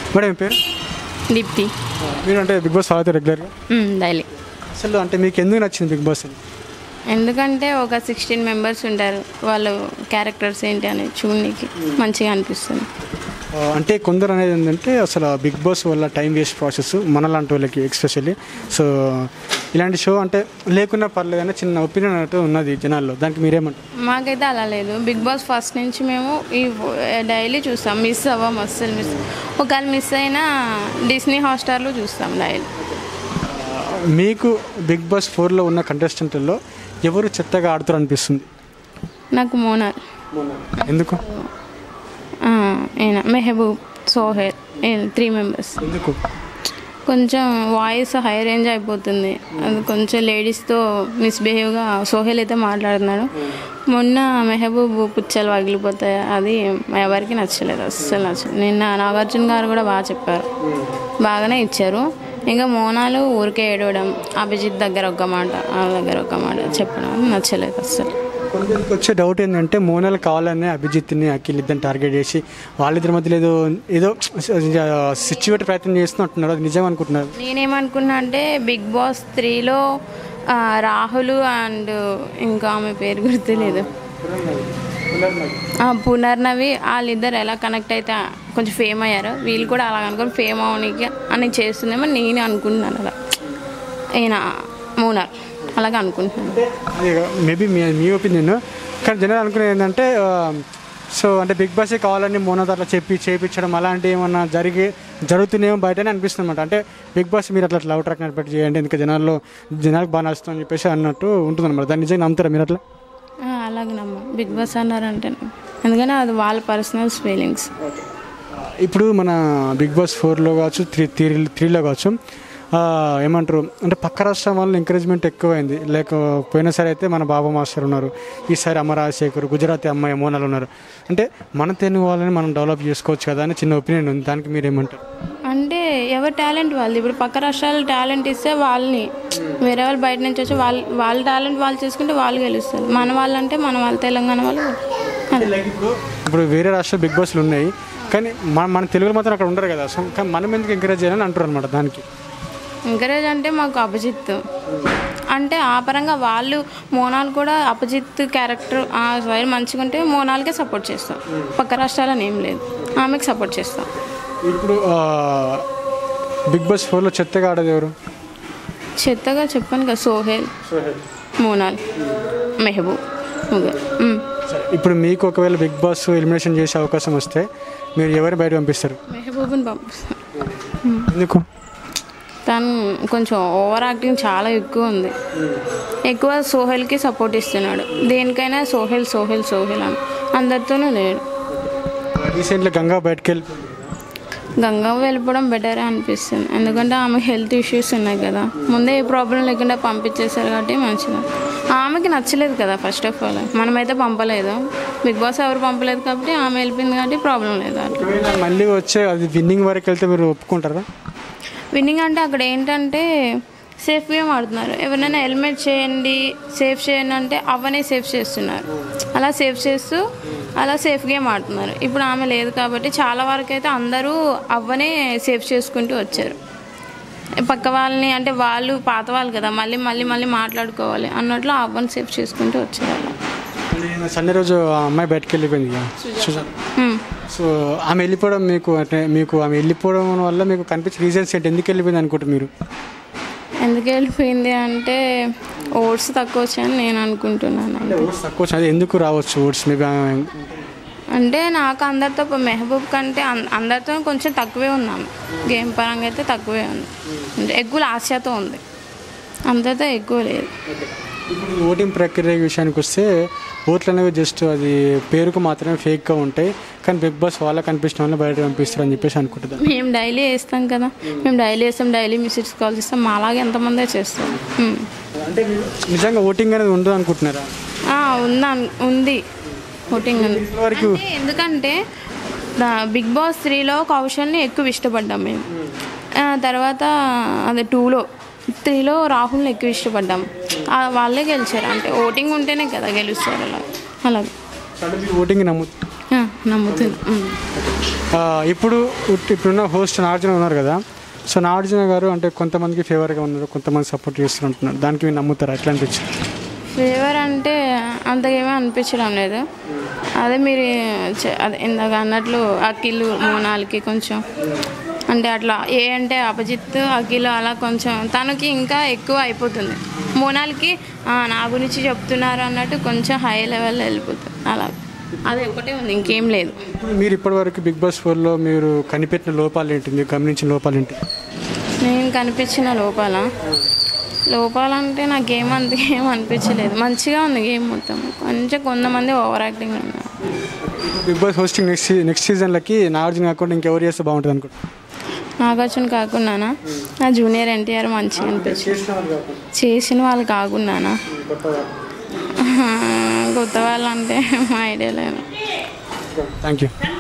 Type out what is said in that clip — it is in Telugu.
మేడం మీ పేరు దీప్తి మీరు అంటే బిగ్ బాస్ ఫాలో రెగ్యులర్గా డైలీ అసలు అంటే మీకు ఎందుకు నచ్చింది బిగ్ బాస్ అని ఎందుకంటే ఒక సిక్స్టీన్ మెంబర్స్ ఉంటారు వాళ్ళు క్యారెక్టర్స్ ఏంటి అని చూడడానికి మంచిగా అనిపిస్తుంది ఆ, అంటే కొందరు అనేది ఏంటంటే అసలు బిగ్ బాస్ వల్ల టైం వేస్ట్ ప్రాసెస్ మనలాంటి వాళ్ళకి ఎక్స్పెషల్లీ సో ఇలాంటి షో అంటే లేకున్నా పర్లేదు అని చిన్న ఒపీనియన్ అయితే ఉన్నది జనాల్లో దానికి మీరేమంటారు మాకైతే అలా లేదు బిగ్ బాస్ ఫస్ట్ నుంచి మేము ఈ డైలీ చూస్తాం మిస్ అవ్వం అస్సలు మిస్ ఒకవేళ మిస్ అయినా డిస్నీ హాట్స్టార్లో చూస్తాం డైలీ మీకు బిగ్ బాస్ ఫోర్లో ఉన్న కంటెస్టెంట్లో ఎవరు చెత్తగా ఆడుతారు అనిపిస్తుంది నాకు మోనాల్ ఎందుకు ఆ, ఈయన మెహబూబ్ సోహెల్ త్రీ మెంబర్స్ ఎందుకు కొంచెం వాయిస్ హై రేంజ్ అయిపోతుంది అది కొంచెం లేడీస్తో మిస్బిహేవ్గా సోహెల్ అయితే మాట్లాడుతున్నాడు మొన్న మెహబూబ్ పుచ్చలు పగిలిపోతాయి అది ఎవరికి నచ్చలేదు అస్సలు నచ్చలేదు నిన్న నాగార్జున గారు కూడా బాగా చెప్పారు బాగానే ఇచ్చారు ఇంకా మోనాలు ఊరికే ఏడవడం అభిజిత్ దగ్గర ఒక మాట వాళ్ళ దగ్గర ఒక మాట చెప్పడం నచ్చలేదు అస్సలు కొందరికి వచ్చే డౌట్ ఏంటంటే మోనాల్ కావాలని అభిజిత్ని అఖిల్ ఇద్దరిని టార్గెట్ చేసి వాళ్ళిద్దరి మధ్యలో ఏదో ఏదో సిచ్యువేట్ ప్రయత్నం చేస్తున్నట్టున్నారు అది నిజం అనుకుంటున్నారు నేనేమనుకున్నా అంటే బిగ్ బాస్ త్రీలో రాహుల్ అండ్ ఇంకా ఆమె పేరు గుర్తులేదు ఆ, పునర్నవి వాళ్ళిద్దరు ఎలా కనెక్ట్ అయితే కొంచెం ఫేమ్ అయ్యారు వీళ్ళు కూడా అలా అనుకుని ఫేమ్ అవడానికి అని చేస్తుందేమో నేను అనుకుంటున్నాను అలా ఈయన మూనార్ అలాగే అనుకుంటున్నాను మేబీ మీ మీ ఒపీనియన్ కానీ జనాలు అనుకునేది ఏంటంటే ఆ, సో అంటే బిగ్ బాసే కావాలని మోనాతో అట్లా చెప్పి చేయించడం అలాంటి ఏమన్నా జరిగి జరుగుతున్నాయేమో బయటనే అనిపిస్తుంది అనమాట అంటే బిగ్ బాస్ మీరు అట్లా లవ్ ట్రాక్ నడిపెట్టి చేయండి ఎందుకు జనాల్లో జనాలకు బాగా నచ్చుతుంది అని చెప్పేసి అన్నట్టు ఉంటుంది అనమాట దాన్ని నిజంగా నమ్ముతారా మీరు అట్లా ఆ, అలాగే నమ్మ బిగ్ బాస్ అన్నారంటే ఎందుకంటే అది వాళ్ళ పర్సనల్ ఫీలింగ్స్ ఇప్పుడు మన బిగ్ బాస్ ఫోర్లో కావచ్చు త్రీ త్రీ త్రీలో కావచ్చు ఆ, ఏమంటారు అంటే పక్క రాష్ట్రం వాళ్ళని ఎంకరేజ్మెంట్ ఎక్కువైంది లేక పోయినసారి అయితే మన బాబా మాస్టర్ ఉన్నారు ఈసారి అమ్మ రాజశేఖర్ గుజరాతీ అమ్మాయి మోనాలు ఉన్నారు అంటే మన తెలుగు వాళ్ళని మనం డెవలప్ చేసుకోవచ్చు కదా అని చిన్న ఒపీనియన్ ఉంది దానికి మీరు ఏమంటారు అంటే ఎవరి టాలెంట్ వాళ్ళది ఇప్పుడు పక్క రాష్ట్రాలు టాలెంట్ ఇస్తే వాళ్ళని వేరే వాళ్ళు బయట నుంచి వచ్చి వాళ్ళు వాళ్ళ టాలెంట్ వాళ్ళు చేసుకుంటే వాళ్ళు గెలుస్తారు మన వాళ్ళంటే మన వాళ్ళు తెలంగాణ వాళ్ళు అదే. ఇప్పుడు వేరే రాష్ట్రాలు బిగ్ బాస్లు ఉన్నాయి కానీ మన మన తెలుగులో మాత్రం అక్కడ ఉండరు కదా సో కానీ మనం ఎందుకు ఎంకరేజ్ చేయాలని అంటారు అనమాట దానికి ఎంకరేజ్ అంటే మాకు అభిజిత్ అంటే ఆ పరంగా వాళ్ళు మోనాల్ కూడా అభిజిత్ క్యారెక్టర్ ఆ సైడ్ మంచిగా ఉంటే మోనాల్కే సపోర్ట్ చేస్తాం పక్క రాష్ట్రాలని ఏం లేదు ఆమెకి సపోర్ట్ చేస్తాం ఇప్పుడు ఆ, బిగ్ బాస్ ఫోర్లో చెత్తగా ఆడేది ఎవరు చెత్తగా చెప్పాను కదా సోహెల్ మోనాల్ మెహబూబ్ ముగ్గురు మ్. ఇప్పుడు మీకు ఒకవేళ బిగ్ బాస్ ఎలిమినేషన్ చేసే అవకాశం వస్తే మీరు ఎవరిని బయట పంపిస్తారు మెహబూబ్ని పంపిస్తాం ఎందుకు తను కొంచెం ఓవర్ యాక్టింగ్ చాలా ఎక్కువ ఉంది ఎక్కువ సోహెల్కి సపోర్ట్ ఇస్తున్నాడు దేనికైనా సోహెల్ సోహెల్ సోహెల్ అని అందరితోనూ లేడు రీసెంట్లీ గంగా బయటకు వెళ్ళి గంగా వెళ్ళిపోవడం బెటరే అనిపిస్తుంది ఎందుకంటే ఆమె హెల్త్ ఇష్యూస్ ఉన్నాయి కదా ముందే ఏ ప్రాబ్లం లేకుండా పంపించేశారు కాబట్టి మంచిగా ఆమెకి నచ్చలేదు కదా ఫస్ట్ ఆఫ్ ఆల్ మనమైతే పంపలేదు బిగ్ బాస్ ఎవరు పంపలేదు కాబట్టి ఆమె వెళ్ళిపోయింది కాబట్టి ప్రాబ్లం లేదు అట్లా ఒకవేళ మళ్ళీ వచ్చే అది విన్నింగ్ వరకు వెళ్తే మీరు ఒప్పుకుంటారా విన్నింగ్ అంటే అక్కడ ఏంటంటే సేఫ్ గేమ్ ఆడుతున్నారు ఎవరైనా హెల్మెట్ చేయండి సేఫ్ చేయండి అంటే అవనే సేఫ్ చేస్తున్నారు అలా సేఫ్ చేస్తూ అలా సేఫ్ గేమ్ ఆడుతున్నారు ఇప్పుడు ఆమె లేదు కాబట్టి చాలా వరకు అయితే అందరూ అవ్వనే సేఫ్ చేసుకుంటూ వచ్చారు పక్క వాళ్ళని అంటే వాళ్ళు పాత వాళ్ళు కదా మళ్ళీ మళ్ళీ మళ్ళీ మాట్లాడుకోవాలి అన్నట్లు అవ్వని సేఫ్ చేసుకుంటూ వచ్చారు అలా అంటే సండే రోజు ఆ అమ్మాయి బయటకు వెళ్ళిపోయింది కదా సుజాత హ్మ్. సో ఆమె వెళ్ళిపోవడం మీకు అంటే మీకు ఆమె వెళ్ళిపోవడం వల్ల మీకు కనిపించే రీజన్స్ ఏంటి ఎందుకు వెళ్ళిపోయింది అనుకుంటారు మీరు ఎందుకు వెళ్ళిపోయింది అంటే ఓట్స్ తక్కువ వచ్చాయని నేను అనుకుంటున్నాను అంటే ఓట్స్ తక్కువ వచ్చాయి. అది ఎందుకు రావచ్చు ఓట్స్ మేబీ అంటే నాకు అందరితో ప- మెహబూబ్ కంటే అం- అందరితో కొంచెం తక్కువే ఉన్నాము గేమ్ పరంగా అయితే తక్కువే ఉంది అంటే ఎక్కువ ఆశతో ఉంది అందరితో ఎక్కువ లేదు ఇప్పుడు ఓటింగ్ ప్రక్రియ విషయానికి వస్తే ఓట్లు అనేవి జస్ట్ అది పేరుకు మాత్రమే ఫేక్గా ఉంటాయి కానీ బిగ్ బాస్ వాళ్ళకి కనిపించిన వాళ్ళు బయట పంపిస్తారు అని చెప్పేసి అనుకుంటుంది మేము డైలీ వేస్తాం కదా మేము డైలీ వేస్తాం డైలీ మిస్డ్ కాల్ చేస్తాం మా అలాగే ఎంతమందే చేస్తాం ఉమ్. అంటే మీరు నిజంగా ఓటింగ్ అనేది ఉండదు అనుకుంటున్నారా ఆ, ఉందా ఉంది ఓటింగ్ ఉంది వరకు అంటే ఎందుకంటే దా- బిగ్ బాస్ త్రీలో కౌశల్ని ఎక్కువ ఇష్టపడ్డాం మేము ఆ, తర్వాత అదే టూలో త్రీలో రాహుల్ని ఎక్కువ ఇష్టపడ్డాం ఆ, వాళ్ళే గెలిచారు అంటే ఓటింగ్ ఉంటేనే కదా గెలుస్తారు అలా అలాగే అంటే మీరు ఓటింగ్ నమ్ము ఆ, నమ్ముతున్నా ఉమ్. ఆ, ఇప్పుడు ఉట్- ఇప్పుడున్న హోస్ట్ నాగార్జున ఉన్నారు కదా సో నాగార్జున గారు అంటే కొంతమందికి ఫేవర్గా ఉన్నారు కొంతమంది సపోర్ట్ చేస్తున్నారు దానికి మీరు నమ్ముతారా ఎట్లా అనిపించింది ఫేవర్ అంటే అంతకేమీ అనిపించడం లేదు అదే మీరు చె- అదే ఇందాక అన్నట్లు అఖిల్ మోనాల్కి కొంచెం అంటే అట్లా ఏ అంటే అపజిత్ అఖిల్ అలా కొంచెం తనకి ఇంకా ఎక్కువ అయిపోతుంది మోనాల్కి "ఆ, నా గురించి చెప్తున్నారు అన్నట్టు కొంచెం హై లెవెల్లో వెళ్ళిపోతుంది అలా అదే ఒకటే ఉంది ఇంకేం లేదు ఇప్పుడు మీరు ఇప్పటివరకు బిగ్ బాస్ ఫోర్లో మీరు కనిపెట్టిన లోపాలు ఏంటి మీరు గమనించిన లోపాలు ఏంటి నేను కనిపించిన లోపాల లోపాలంటే నాకు గేమ్ అంత ఏం అనిపించలేదు మంచిగా ఉంది గేమ్ మొత్తం కొంచెం కొంతమంది ఓవర్ యాక్టింగ్ ఉన్నారు Big Boss hosting next next సీజన్లకి నాగార్జున కాకుండా ఇంకెవరు చేస్తే బాగుంటుంది అనుకుంటా నాగార్జున కాకున్నానా నా జూనియర్ ఎన్టీఆర్ మంచిగా అనిపించింది చేసిన వాళ్ళు కాకున్నానా కొత్త వాళ్ళు అంటే మా ఐడియా లేదు థ్యాంక్ యూ